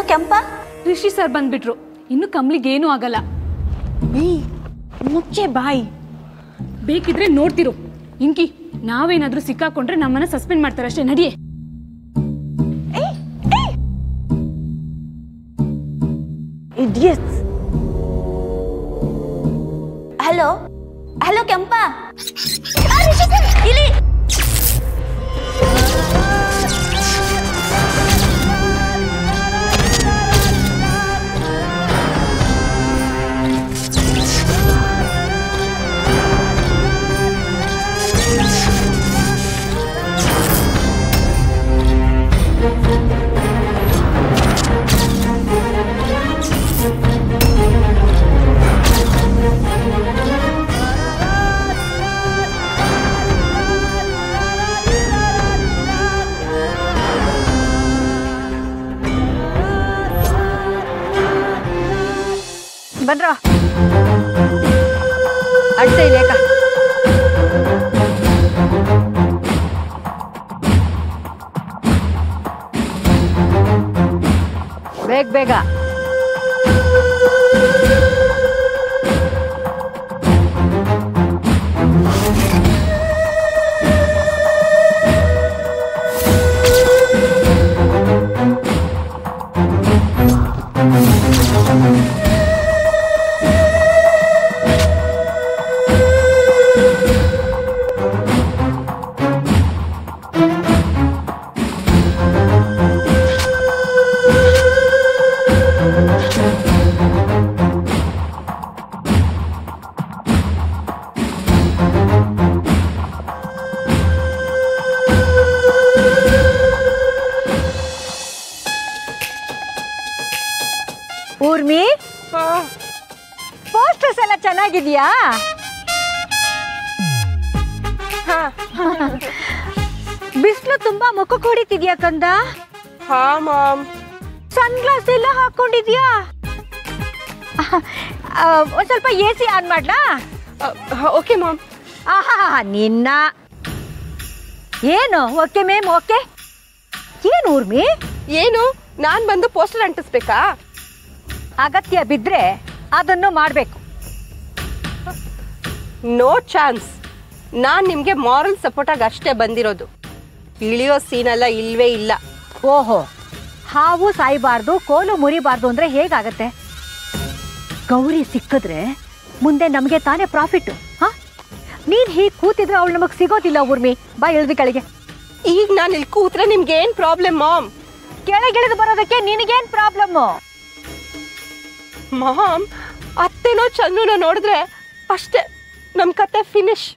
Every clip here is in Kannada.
ಕೆಂಪ ರಿಷಿ ಸರ್ ಬಂದ್ಬಿಟ್ರು ಇನ್ನು ಕಮ್ಲಿಗೆ ಏನೂ ಆಗಲ್ಲ ಬೀ ಮುಚ್ಚೆ ಬಾಯಿ ಬೇಕಿದ್ರೆ ನೋಡ್ತಿರು ಇಂಕಿ ನಾವೇನಾದ್ರೂ ಸಿಕ್ಕಾಕೊಂಡ್ರೆ ನಮ್ಮನ್ನ ಸಸ್ಪೆಂಡ್ ಮಾಡ್ತಾರೆ ಅಷ್ಟೇ ನಡಿಯೇ ಇಡಿಯಟ್ಸ್ ಹಲೋ ಹಲೋ ಕೆಂಪ ಆ, ರಿಷಿ sir, ಇಲ್ಲಿ ಬಂದ್ರ ಅಡ್ಡ ಲೇಖ ಬೇಗ ಬೇಗ ಊರ್ಮಿ ಪೋಸ್ಟರ್ಸ್ ಎಲ್ಲ ಚೆನ್ನಾಗಿದ್ಯಾ ಬಿಸಿಲು ತುಂಬಾ ಮುಖಕ್ಕೆ ಹೊಡಿತಿದ್ಯಾ ಕಂದ ಹಾ ಮಾಮ್ ಸನ್ ಗ್ಲಾಸ್ ಎಲ್ಲ ಹಾಕೊಂಡಿದ್ಯಾ ಆ, ಒಂದ್ ಸ್ವಲ್ಪ ಎ ಸಿ ಆನ್ ಮಾಡ್ಲಾ ಓಕೆ ಮಾಮ್ ಆಹಾ ನಿನ್ನ ಏನು ಓಕೆ ಮೇಮ್ ಓಕೆ ಏನು ಊರ್ಮಿ ಏನು ನಾನ್ ಬಂದು ಪೋಸ್ಟರ್ ಅಂಟಿಸ್ಬೇಕಾ ಅಗತ್ಯ ಬಿದ್ರೆ ಅದನ್ನು ಮಾಡಬೇಕು ನೋ ಚಾನ್ಸ್ ನಾನ್ ನಿಮ್ಗೆ ಮಾರಲ್ ಸಪೋರ್ಟ್ ಆಗಿ ಅಷ್ಟೇ ಬಂದಿರೋದು ಇಳಿಯೋ ಸೀನ್ ಎಲ್ಲ ಇಲ್ವೇ ಇಲ್ಲ ಓಹೋ ಹಾವು ಸಾಯಬಾರ್ದು ಕೋಲು ಮುರಿಬಾರ್ದು ಅಂದ್ರೆ ಹೇಗಾಗತ್ತೆ ಗೌರಿ ಸಿಕ್ಕಿದ್ರೆ ಮುಂದೆ ನಮಗೆ ತಾನೇ ಪ್ರಾಫಿಟ್ ಹಾ ನೀನ್ ಹೀಗೆ ಕೂತಿದ್ರೆ ಅವಳು ನಮಗ್ ಸಿಗೋದಿಲ್ಲ ಊರ್ಮಿ ಬಾ ಇಳ್ದಿ ಕೆಳಗೆ ಈಗ ನಾನು ಇಲ್ಲಿ ಕೂತ್ರೆ ನಿಮ್ಗೆ ಏನ್ ಪ್ರಾಬ್ಲಮ್ ಮಾಮ್ ಕೆಳಗಿಳಿದು ಬರೋದಕ್ಕೆ ನಿನಗೇನ್ ಪ್ರಾಬ್ಲಮ್ಮು ಮಾಮ್ ಅತ್ತೆನೋ ಚನ್ನುನೋ ನೋಡಿದ್ರೆ ಅಷ್ಟೇ ನಮ್ ಕತೆ ಫಿನಿಶ್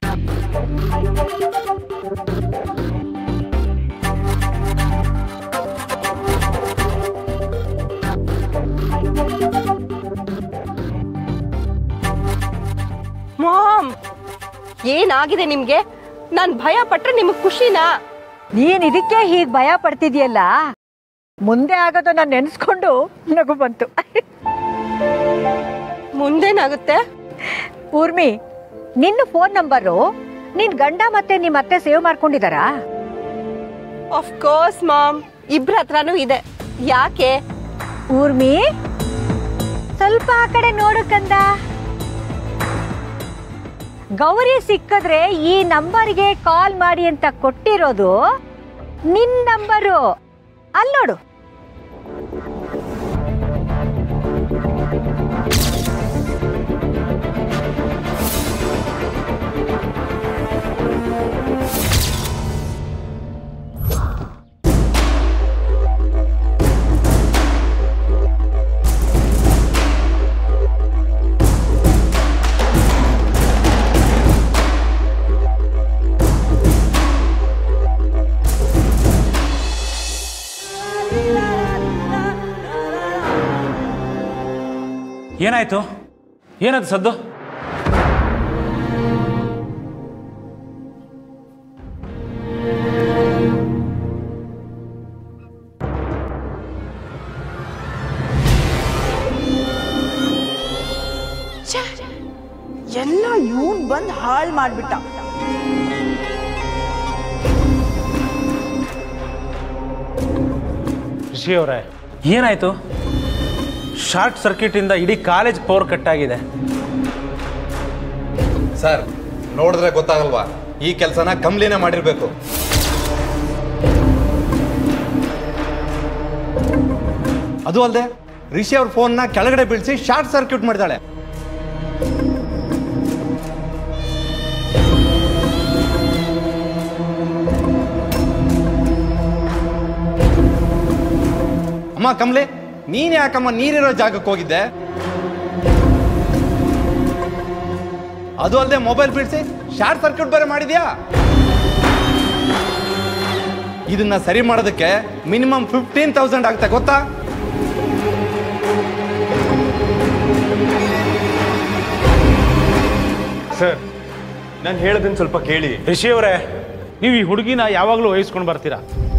ಮಾಮ್ ಏನಾಗಿದೆ ನಿಮ್ಗೆ ನಾನ್ ಭಯ ಪಟ್ರೆ ನಿಮಗ್ ಖುಷಿನಾ ನೀನ್ ಇದಕ್ಕೆ ಹೀಗ್ ಭಯ ಪಡ್ತಿದ್ಯಲ್ಲ ಮುಂದೆ ಆಗೋದು ನಾನು ನೆನೆಸ್ಕೊಂಡು ನಗು ಬಂತು ಮುಂದೇನಾಗುತ್ತೆ ಊರ್ಮಿ ನಿನ್ನ ಫೋನ್ ನಂಬರು ನಿನ್ ಗಂಡ ಮತ್ತೆ ನಿಮ್ಮ ಅತ್ತೆ ಸೇವ್ ಮಾಡ್ಕೊಂಡಿದಾರಾ ಆಫ್ ಕೋರ್ಸ್ ಮಾಮ್ ಇಬ್ರ ಹತ್ರನೂ ಇದೆ ಯಾಕೆ ಊರ್ಮಿ ಸ್ವಲ್ಪ ಆ ಕಡೆ ನೋಡು ಕಂದ ಗೌರಿ ಸಿಕ್ಕಿದ್ರೆ ಈ ನಂಬರ್ಗೆ ಕಾಲ್ ಮಾಡಿ ಅಂತ ಕೊಟ್ಟಿರೋದು ನಿನ್ ನಂಬರು ಅಲ್ಲೋಡು ಏನಾಯ್ತು ಏನದು ಸದ್ದು ಎಲ್ಲ ಇವನ್ ಬಂದ್ ಹಾಳ್ ಮಾಡ್ಬಿಟ್ಟ ಋಷಿ ಅವರೇ ಏನಾಯ್ತು ಶಾರ್ಟ್ ಸರ್ಕ್ಯೂಟಿಂದ ಇಡೀ ಕಾಲೇಜ್ ಪವರ್ ಕಟ್ ಆಗಿದೆ ಸರ್ ನೋಡಿದ್ರೆ ಗೊತ್ತಾಗಲ್ವಾ ಈ ಕೆಲಸನ ಕಮ್ಲಿನೇ ಮಾಡಿರ್ಬೇಕು ಅದು ಅಲ್ಲದೆ ರಿಷಿ ಅವ್ರ ಫೋನ್ನ ಕೆಳಗಡೆ ಬೀಳಿಸಿ ಶಾರ್ಟ್ ಸರ್ಕ್ಯೂಟ್ ಮಾಡಿದಾಳೆ ಅಮ್ಮ ಕಮ್ಲಿ ನೀನ್ ಯಾಕಮ್ಮ ನೀರಿರೋ ಜಾಗಕ್ಕೆ ಹೋಗಿದ್ದೆ ಅದು ಅಲ್ಲದೆ ಮೊಬೈಲ್ ಬಿಡಿಸಿ ಶಾರ್ಟ್ ಸರ್ಕ್ಯೂಟ್ ಬೇರೆ ಮಾಡಿದ್ಯಾ ಇದನ್ನ ಸರಿ ಮಾಡೋದಕ್ಕೆ ಮಿನಿಮಮ್ ಫಿಫ್ಟೀನ್ ತೌಸಂಡ್ ಆಗುತ್ತೆ ಗೊತ್ತಾ ಸರ್ ನಾನು ಹೇಳೋದನ್ನ ಸ್ವಲ್ಪ ಕೇಳಿ ರಿಷಿ ಅವರೇ ನೀವು ಈ ಹುಡುಗಿನ ಯಾವಾಗಲೂ ವಹಿಸ್ಕೊಂಡು ಬರ್ತೀರಾ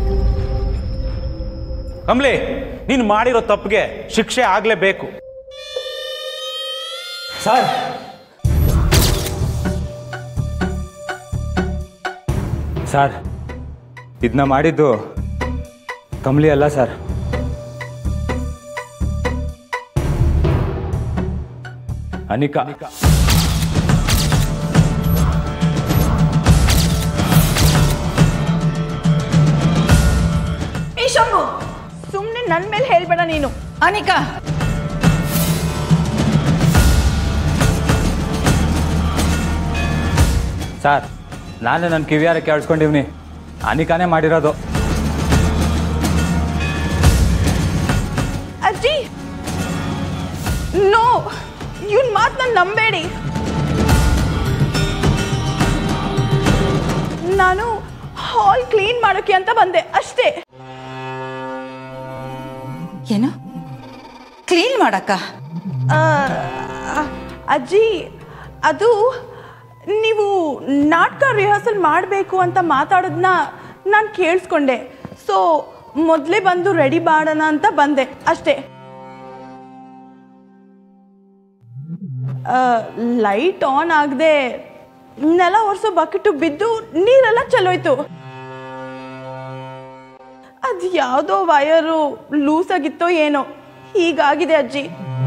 ಕಮ್ಲಿ ನೀನು ಮಾಡಿರೋ ತಪ್ಪಿಗೆ ಶಿಕ್ಷೆ ಆಗಲೇಬೇಕು ಸರ್ ಸರ್ ಇದನ್ನ ಮಾಡಿದ್ದು ಕಮ್ಲಿ ಅಲ್ಲ ಸರ್ ಅನಿಕಾ ಈ ಶಂಭು ಸುಮ್ಮನೆ ನನ್ನ ಮೇಲೆ ಹೇಳ್ಬೇಡ ನೀನು ಅನಿಕಾ ಸರ್ ನಾನು ನನ್ನ ಕಿವಿಯಾರ ಕೇಳಿಸ್ಕೊಂಡಿವ್ನಿ ಅನಿಕಾನೇ ಮಾಡಿರೋದು ಅಜ್ಜಿ ನೋ ಇವನ್ ಮಾತು ನಾನು ನಂಬೇಡಿ ನಾನು ಹಾಲ್ ಕ್ಲೀನ್ ಮಾಡೋಕೆ ಅಂತ ಬಂದೆ ಅಷ್ಟೇ ಏನು ಕ್ಲೀನ್ ಮಾಡಕ್ಕ ಆ, ಆ, ಅಜ್ಜಿ ಅದು ನೀವು ನಾಟಕ ರಿಹರ್ಸಲ್ ಮಾಡಬೇಕು ಅಂತ ಮಾತಾಡೋದನ್ನ ನಾನು ಕೇಳಿಸ್ಕೊಂಡೆ ಸೊ ಮೊದಲೇ ಬಂದು ರೆಡಿ ಮಾಡೋಣ ಅಂತ ಬಂದೆ ಅಷ್ಟೇ ಲೈಟ್ ಆನ್ ಆಗದೆ ನೆಲ ಒರೆಸೋ ಬಕೆಟು ಬಿದ್ದು ನೀರೆಲ್ಲ ಚೆಲ್ಲೋಯ್ತು ಅದು ಯಾವುದೋ ವಯರು ಲೂಸ್ ಆಗಿತ್ತೋ ಏನೋ ಹೀಗಾಗಿದೆ ಅಜ್ಜಿ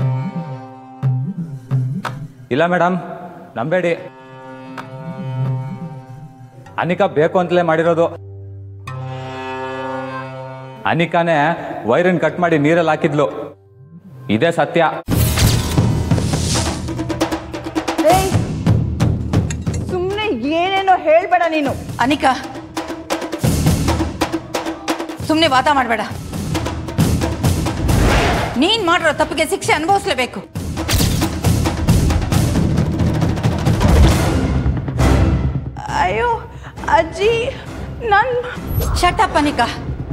ಇಲ್ಲ ಮೇಡಮ್ ನಂಬೇಡಿ ಅನಿಕಾ ಬೇಕು ಅಂತಲೇ ಮಾಡಿರೋದು ಅನಿಕಾನೇ ವೈರನ್ ಕಟ್ ಮಾಡಿ ನೀರಲ್ಲಿ ಹಾಕಿದ್ಲು ಇದೇ ಸತ್ಯ ಸುಮ್ಮನೆ ಏನೇನೋ ಹೇಳ್ಬೇಡ ನೀನು ಅನಿಕಾ ಸುಮ್ಮನೆ ವಾದ ಮಾಡಬೇಡ ನೀನ್ ಮಾಡಿರೋ ತಪ್ಪಿಗೆ ಶಿಕ್ಷೆ ಅನುಭವಿಸ್ಲೇಬೇಕು ಅಯ್ಯೋ ಅಜ್ಜಿ ನನ್ ಶಟಪ್ ಅನಿಕಾ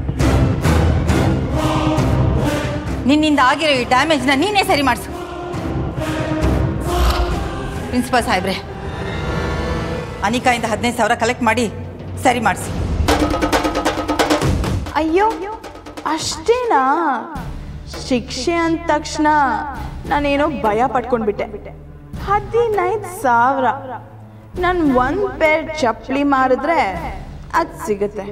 ನಿನ್ನಿಂದ ಆಗಿರೋ ಈ ಡ್ಯಾಮೇಜ್ನ ನೀನೇ ಸರಿ ಮಾಡಿಸು ಪ್ರಿನ್ಸಿಪಲ್ ಸಾಹೇಬ್ರೆ ಅನಿಕಾಯಿಂದ ಹದಿನೈದು ಸಾವಿರ ಕಲೆಕ್ಟ್ ಮಾಡಿ ಸರಿ ಮಾಡಿಸಿ ಅಯ್ಯೋ ಅಷ್ಟೇನಾ ಶಿಕ್ಷೆ ಅಂದ ತಕ್ಷಣ ನಾನೇನೋ ಭಯ ಪಟ್ಕೊಂಡ್ಬಿಟ್ಟೆ ಹದಿನೈದು ಸಾವಿರ ನಾನು ಒಂದು ಪೇರ್ ಚಪ್ಪಲಿ ಮಾರಿದ್ರೆ ಅದು ಸಿಗುತ್ತೆ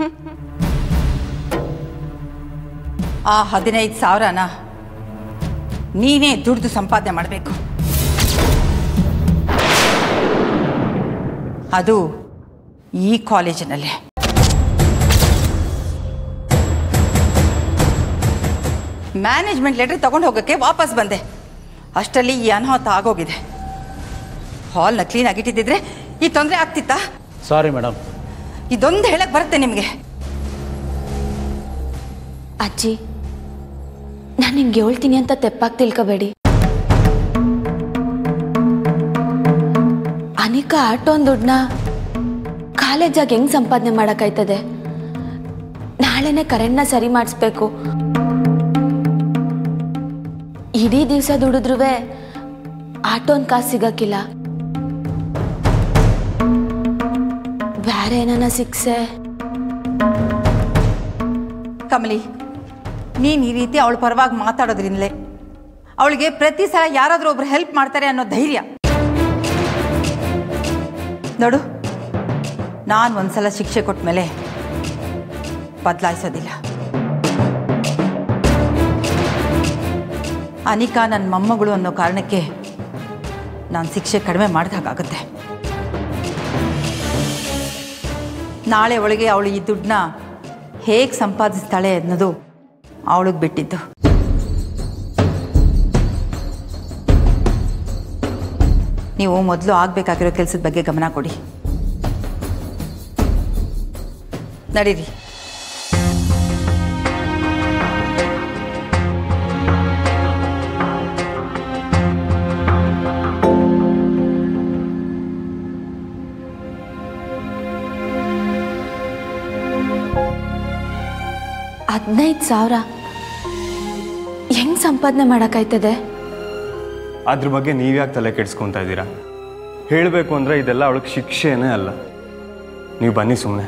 ಆ ಹದಿನೈದು ಸಾವಿರನ ನೀನೇ ದುಡ್ದು ಸಂಪಾದನೆ ಮಾಡಬೇಕು ಅದು ಈ ಕಾಲೇಜಿನಲ್ಲೇ ಮ್ಯಾನೇಜ್ಮೆಂಟ್ ಲೆಟರ್ ತಗೊಂಡು ಹೋಗೋಕ್ಕೆ ವಾಪಸ್ ಬಂದೆ ಅಷ್ಟರಲ್ಲಿ ಈ ಅನಾಹುತ ಆಗೋಗಿದೆ ಹಾಲ್ನ ಕ್ಲೀನ್ ಆಗಿಟ್ಟಿದ್ದಿದ್ರೆ ಈ ತೊಂದರೆ ಆಗ್ತಿತ್ತಾ ಸಾರಿ ಮೇಡಮ್ ಇದೊಂದು ಹೇಳಕ್ ಬರುತ್ತೆ ನಿಮಗೆ ಅಜ್ಜಿ ನಾನು ನಿಂಗೆ ಹೇಳ್ತೀನಿ ಅಂತ ತೆಪ್ಪಾಗಿ ತಿಳ್ಕೊಬೇಡಿ ಅನಿಕಾ ಆಟೋನ್ ದುಡ್ಡನ್ನ ಕಾಲೇಜಾಗ ಹೆಂಗ್ ಸಂಪಾದನೆ ಮಾಡೋಕ್ಕಾಯ್ತದೆ ನಾಳೆನೆ ಕರೆಂಟ್ನ ಸರಿ ಮಾಡಿಸ್ಬೇಕು ಇಡೀ ದಿವಸ ದುಡಿದ್ರೂ ಆಟೋನ್ ಕಾಸು ಸಿಗಕ್ಕಿಲ್ಲ ಬೇರೆ ಏನಾನ ಸಿಕ್ಸೆ ಕಮಲಿ ನೀನು ಈ ರೀತಿ ಅವಳ ಪರವಾಗಿ ಮಾತಾಡೋದ್ರಿಂದಲೇ ಅವಳಿಗೆ ಪ್ರತಿ ಸಲ ಯಾರಾದರೂ ಒಬ್ರು ಹೆಲ್ಪ್ ಮಾಡ್ತಾರೆ ಅನ್ನೋ ಧೈರ್ಯ ನೋಡು ನಾನು ಒಂದ್ಸಲ ಶಿಕ್ಷೆ ಕೊಟ್ಟ ಮೇಲೆ ಬದಲಾಯಿಸೋದಿಲ್ಲ ಅನಿಕಾ ನನ್ನ ಮೊಮ್ಮಗಳು ಅನ್ನೋ ಕಾರಣಕ್ಕೆ ನಾನು ಶಿಕ್ಷೆ ಕಡಿಮೆ ಮಾಡಿದಾಗುತ್ತೆ ನಾಳೆ ಒಳಗೆ ಅವಳು ಈ ದುಡ್ಡನ್ನ ಹೇಗೆ ಸಂಪಾದಿಸ್ತಾಳೆ ಅನ್ನೋದು ಅವಳಿಗೆ ಬಿಟ್ಟಿದ್ದು ನೀವು ಮೊದಲು ಆಗಬೇಕಾಗಿರೋ ಕೆಲಸದ ಬಗ್ಗೆ ಗಮನ ಕೊಡಿ ನಡೀರಿ ಹದಿನೈದು ಸಾವಿರ ಹೆಂಗ್ ಸಂಪಾದನೆ ಮಾಡೋಕ್ಕಾಯ್ತದೆ ಅದ್ರ ಬಗ್ಗೆ ನೀವ್ಯಾಕೆ ತಲೆ ಕೆಡಿಸ್ಕೊತಾ ಇದ್ದೀರಾ ಹೇಳಬೇಕು ಅಂದರೆ ಇದೆಲ್ಲ ಅವಳಿಗೆ ಶಿಕ್ಷೆನೇ ಅಲ್ಲ ನೀವು ಬನ್ನಿ ಸುಮ್ಮನೆ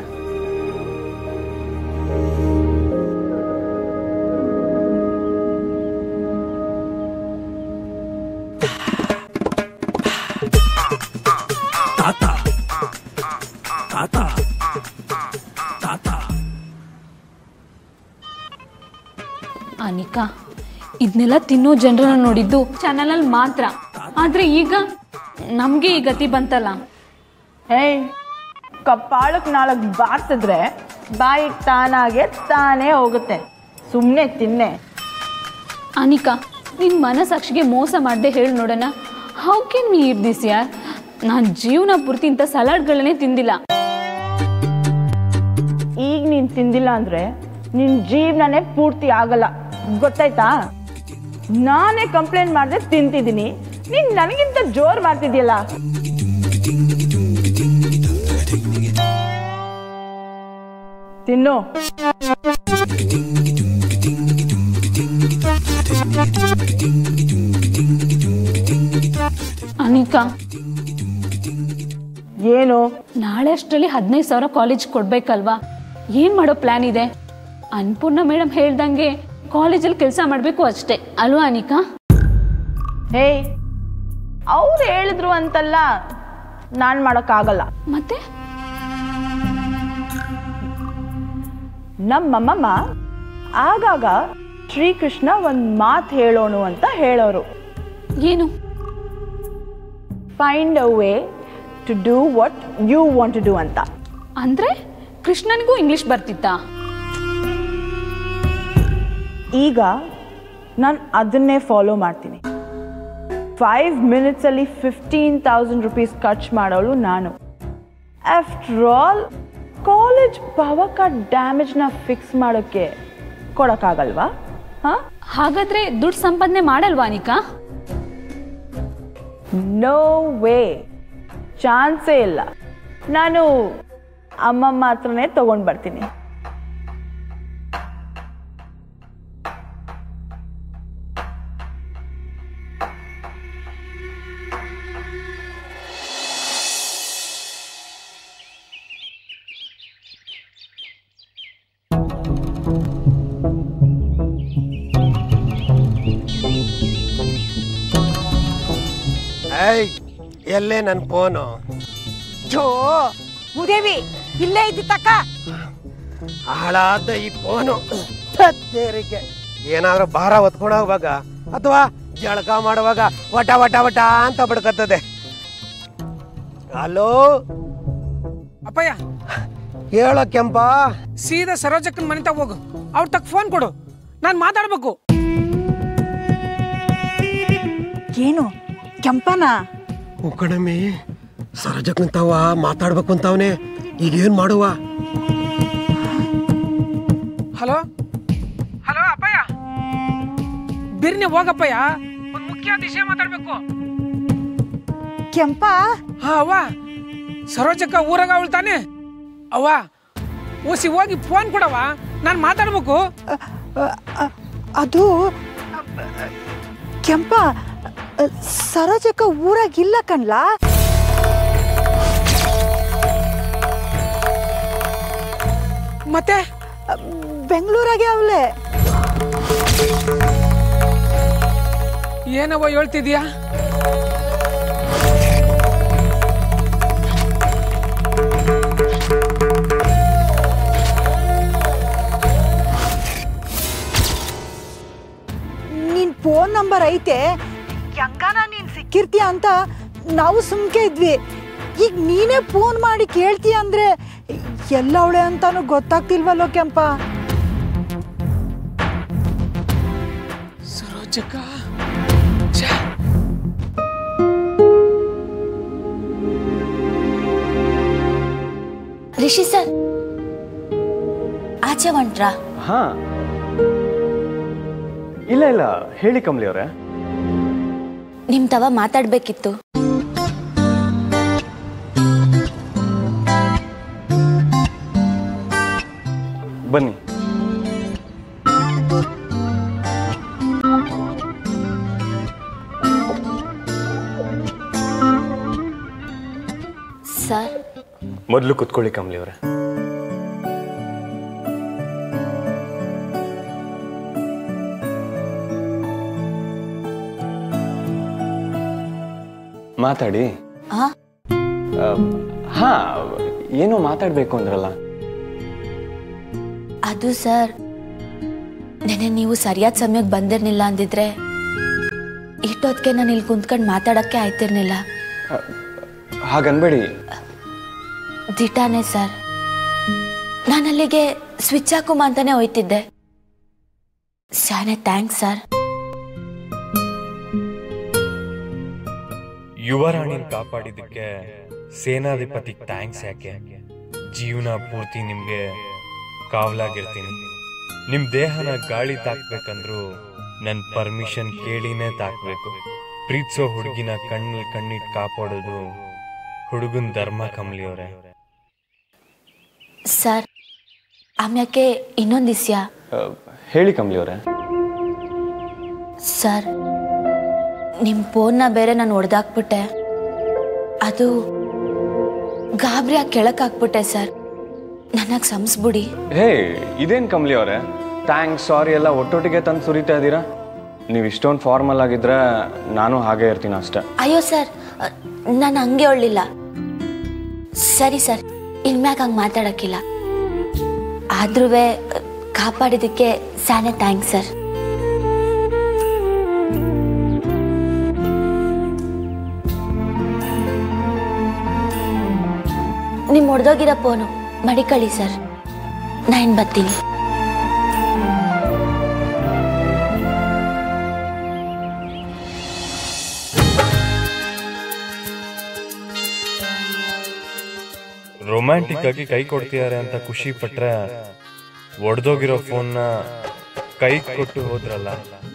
ಅನಿಕಾ ಇದನ್ನೆಲ್ಲ ತಿನ್ನೋ ಜನರನ್ನ ನೋಡಿದ್ದು ಚಾನಲಲ್ಲಿ ಮಾತ್ರ ಆದ್ರೆ ಈಗ ನಮಗೆ ಈ ಗತಿ ಬಂತಲ್ಲ ಹೇಯ್ ಕಪ್ಪಾಳಕ್ಕೆ ನಾಲ್ಕು ಬಾರ್ಸಿದ್ರೆ ಬಾಯಿಗೆ ತಾನಾಗೆ ತಾನೇ ಹೋಗುತ್ತೆ ಸುಮ್ಮನೆ ತಿನ್ನೆ ಅನಿಕಾ ನಿನ್ನ ಮನಸ್ಸಾಕ್ಷಿಗೆ ಮೋಸ ಮಾಡದೆ ಹೇಳಿ ನೋಡೋಣ ಹೌ ಕೆನ್ ಮೀ ಇರ್ ದಿಸ್ ಯಾರ್ ನಾನು ಜೀವನ ಪೂರ್ತಿ ಇಂಥ ಸಲಾಡ್ಗಳನ್ನೇ ತಿಂದಿಲ್ಲ ಈಗ ನೀನು ತಿಂದಿಲ್ಲ ಅಂದ್ರೆ ನಿನ್ನ ಜೀವನನೇ ಪೂರ್ತಿ ಆಗಲ್ಲ ಗೊತ್ತಾಯ್ತಾ ನಾನೇ ಕಂಪ್ಲೇಂಟ್ ಮಾಡಿದೆ ತಿಂತಿದ್ದೀನಿ ನೀನು ನನಗಿಂತ ಜೋರು ಮಾಡ್ತಿದ್ಯಲ್ಲ ತಿನ್ನು ಅನಿಕಾ ಏನು ನಾಳೆ ಅಷ್ಟರಲ್ಲಿ ಹದಿನೈದು ಸಾವಿರ ಕಾಲೇಜ್ ಕೊಡ್ಬೇಕಲ್ವಾ ಏನು ಮಾಡೋ ಪ್ಲ್ಯಾನ್ ಇದೆ ಅನ್ಪೂರ್ಣ ಮೇಡಮ್ ಹೇಳ್ದಂಗೆ ಕಾಲೇಜಲ್ಲಿ ಕೆಲಸ ಮಾಡಬೇಕು ಅಷ್ಟೇ ಅಲ್ವಾ ಅನಿಕಾ ಹೇಯ್ ಅವ್ರು ಹೇಳಿದ್ರು ಅಂತಲ್ಲ ನಾನು ಮಾಡೋಕ್ಕಾಗಲ್ಲ ಮತ್ತೆ ನಮ್ಮಮ್ಮಮ್ಮ ಆಗಾಗ ಶ್ರೀಕೃಷ್ಣ ಒಂದು ಮಾತು ಹೇಳೋಣ ಅಂತ ಹೇಳೋರು ಏನು find a way to do what you want to do ಅಂತ ಅಂದ್ರೆ ಕೃಷ್ಣನಿಗೂ ಇಂಗ್ಲಿಷ್ ಬರ್ತಿತ್ತಾ ಈಗ ನಾನು ಅದನ್ನೇ ಫಾಲೋ ಮಾಡ್ತೀನಿ ಫೈವ್ ಮಿನಿಟ್ಸಲ್ಲಿ ಫಿಫ್ಟೀನ್ ತೌಸಂಡ್ ರುಪೀಸ್ ಖರ್ಚು ಮಾಡೋಳು ನಾನು after all college power card ಡ್ಯಾಮೇಜ್ನ ಫಿಕ್ಸ್ ಮಾಡೋಕ್ಕೆ ಕೊಡೋಕ್ಕಾಗಲ್ವಾ ಹಾಂ ಹಾಗಾದ್ರೆ ದುಡ್ಡು ಸಂಪಾದನೆ ಮಾಡಲ್ವಾ ಅನಿಕಾ ನೋ ವೇ ಚಾನ್ಸೇ ಇಲ್ಲ ನಾನು ಅಮ್ಮಮ್ಮ ಹತ್ರನೇ ತಗೊಂಡು ಬರ್ತೀನಿ ಏಯ್ ಎಲ್ಲೇ ನನ್ನ ಫೋನು ಜೋ ಮುದೇವಿ ಇಲ್ಲೇ ಇದ್ದಿತ್ತಕ್ಕ ಹಾಳಾದ ಈ ಫೋನು ತತ್ತೇರಿಕೆ ಏನಾದ್ರೂ ಭಾರ ಹೊತ್ಕೊಂಡು ಹೋಗುವಾಗ ಅಥವಾ ಜಳಕ ಮಾಡುವಾಗ ವಟ ವಟ ವಟ ಅಂತ ಬಡ್ಕತ್ತದೆ ಹಲೋ ಅಪ್ಪಯ್ಯ ಹೇಳೋ ಕೆಂಪ ಸೀದಾ ಸರೋಜಕ್ಕನ ಮನೆ ತಗ ಹೋಗು ಅವ್ರ ತಕ್ಕ ಫೋನ್ ಕೊಡು ನಾನು ಮಾತಾಡ್ಬೇಕು ಏನು ಕೆಂಪನ ಕಣಮಿ ಸರಜಕ್ಕಂತಾವ ಮಾತಾಡ್ಬೇಕು ಅಂತವನೆ ಈಗೇನ್ ಮಾಡುವ ಹಲೋ ಹಲೋ ಅಪ್ಪಯ್ಯ ಬಿರ್ನಿ ಹೋಗಪ್ಪಯ್ಯ ಒಂದು ಮುಖ್ಯ ವಿಷಯ ಮಾತಾಡ್ಬೇಕು ಕೆಂಪ ಹಾ ಅವ್ವ ಸರೋಜಕ್ಕ ಊರಾಗ ಅವಳು ತಾನೆ ಅವ್ವ ಓಸಿ ಹೋಗಿ ಫೋನ್ ಕೊಡವ ನಾನು ಮಾತಾಡ್ಬೇಕು ಅದು ಕೆಂಪ ಸರೋಜಕ್ಕ ಊರಾಗಿಲ್ಲ ಕಣ್ಲಾ ಮತ್ತೆ ಬೆಂಗಳೂರಾಗೆ ಅವಳೆ ಏನವ್ವ ಹೇಳ್ತಿದ್ಯಾ ನೀನ್ ಫೋನ್ ಫೋನ್ ನಂಬರ್ ಐತೆ ಹೆಂಗಾನ ನೀನ್ ಸಿಕ್ಕಿರ್ತೀಯ ಅಂತ ನಾವು ಸುಮ್ಕೆ ಇದ್ವಿ ಈಗ ನೀನೇ ಫೋನ್ ಮಾಡಿ ಕೇಳ್ತೀಯ ಅಂದ್ರೆ ಎಲ್ಲವಳೆ ಅಂತಾನು ಗೊತ್ತಾಗ್ತಿಲ್ವಲ್ಲೋ ಕೆಂಪ ಸರೋಜಕ್ಕ ರಿಷಿ ಸರ್ ಆಚೆ ಹೊಂಟ್ರಾ ಹಾ ಇಲ್ಲ ಇಲ್ಲ ಹೇಳಿ ಕಮಲಿ ಅವರೇ ನಿಮ್ ತವ ಮಾತಾಡ್ಬೇಕಿತ್ತು ಬನ್ನಿ ಸರ್ ಮೊದಲು ಕುತ್ಕೊಳ್ಳಿ ಕಮಲಿ ಅವರೇ ಮಾತಾಡಿ ಹಾ ಆ, ಹಾ ಏನೋ ಮಾತಾಡ್ಬೇಕು ಅಂದ್ರಲ್ಲ ಅದು ಸರ್ ನೆನೆ ನೀವು ಸರಿಯಾದ ಸಮಯಕ್ಕೆ ಬಂದಿರ್ಲಿಲ್ಲ ಅಂದಿದ್ರೆ ಇಷ್ಟೊತ್ತಿಗೆ ನಾನು ಇಲ್ಲಿ ಕುಂತ್ಕೊಂಡು ಮಾತಾಡಕ್ಕೆ ಆಯ್ತಿರ್ಲಿಲ್ಲ ಹಾಗನ್ಬೇಡಿ ದಿಟಾನೆ ಸರ್ ನಾನು ಅಲ್ಲಿಗೆ ಸ್ವಿಚ್ ಹಾಕುಮ ಅಂತಾನೆ ಹೋಯ್ತಿದ್ದೆ ಶಾನೆ ಥ್ಯಾಂಕ್ಸ್ ಸರ್ ಯುವರಾಣಿನ ಕಾಪಾಡಿದ್ದಕ್ಕೆ ಸೇನಾಧಿಪತಿಗೆ ಥ್ಯಾಂಕ್ಸ್ ಯಾಕೆ ಜೀವನ ಪೂರ್ತಿ ನಿಮ್ಗೆ ಕಾವಲಾಗಿರ್ತೀನಿ ನಿಮ್ ದೇಹನ ಗಾಳಿ ತಾಕ್ಬೇಕಂದ್ರು ನನ್ ಪರ್ಮಿಷನ್ ಕೇಳಿನೇ ತಾಕ್ಬೇಕು ಪ್ರೀತಿಸೋ ಹುಡುಗಿನ ಕಣ್ಣಲ್ಲಿ ಕಣ್ಣಿಟ್ ಕಾಪಾಡೋದು ಹುಡುಗನ್ ಧರ್ಮ ಕಮಲಿಯವ್ರೆ ಸರ್ ಆಮ್ಯಾಕೆ ಇನ್ನೊಂದು ವಿಷಯ ಆ, ಹೇಳಿ ಕಮಲಿ ಅವರೇ ಸರ್ ನಿಮ್ಮ ಫೋನ್ನ ಬೇರೆ ನಾನು ಹೊಡೆದಾಕ್ಬಿಟ್ಟೆ ಅದು ಗಾಬರಿಯಾಗಿ ಕೆಳಕ್ಕೆ ಹಾಕ್ಬಿಟ್ಟೆ ಸರ್ ನನಗೆ ಸಂಸ್ಬಿಡಿ ಹೇ ಇದೇನ್ ಕಮಲಿ ಅವರೇ ಥ್ಯಾಂಕ್ಸ್ ಸಾರಿ ಎಲ್ಲ ಒಟ್ಟೊಟ್ಟಿಗೆ ತಂದು ಸುರಿತಾ ಇದ್ದೀರಾ ನೀವು ಇಷ್ಟೊಂದು ಫಾರ್ಮಲ್ ಆಗಿದ್ರೆ ನಾನು ಹಾಗೆ ಇರ್ತೀನಿ ಅಷ್ಟೇ ಅಯ್ಯೋ ಸರ್ ನಾನು ಹಂಗೆ ಒಳ್ಳಿಲ್ಲ ಸರಿ ಸರ್ ಇನ್ಮ್ಯಾಗ ಹಂಗೆ ಮಾತಾಡಕ್ಕಿಲ್ಲ ಆದ್ರೂ ಕಾಪಾಡಿದ್ದಕ್ಕೆ ಸಾನೆ ಥ್ಯಾಂಕ್ಸ್ ಸರ್ ನಿಮ್ಮ ಹೊಡೆದೋಗಿರೋ ಫೋನು ಮಡಿಕಳಿ ಸರ್ ನಾನು ಬರ್ತೀನಿ ರೊಮ್ಯಾಂಟಿಕ್ ಆಗಿ ಕೈ ಕೊಡ್ತಿದ್ದಾರೆ ಅಂತ ಖುಷಿ ಪಟ್ರೆ ಒಡೆದೋಗಿರೋ ಫೋನ್ನ ಕೈ ಕೊಟ್ಟು ಹೋದ್ರಲ್ಲ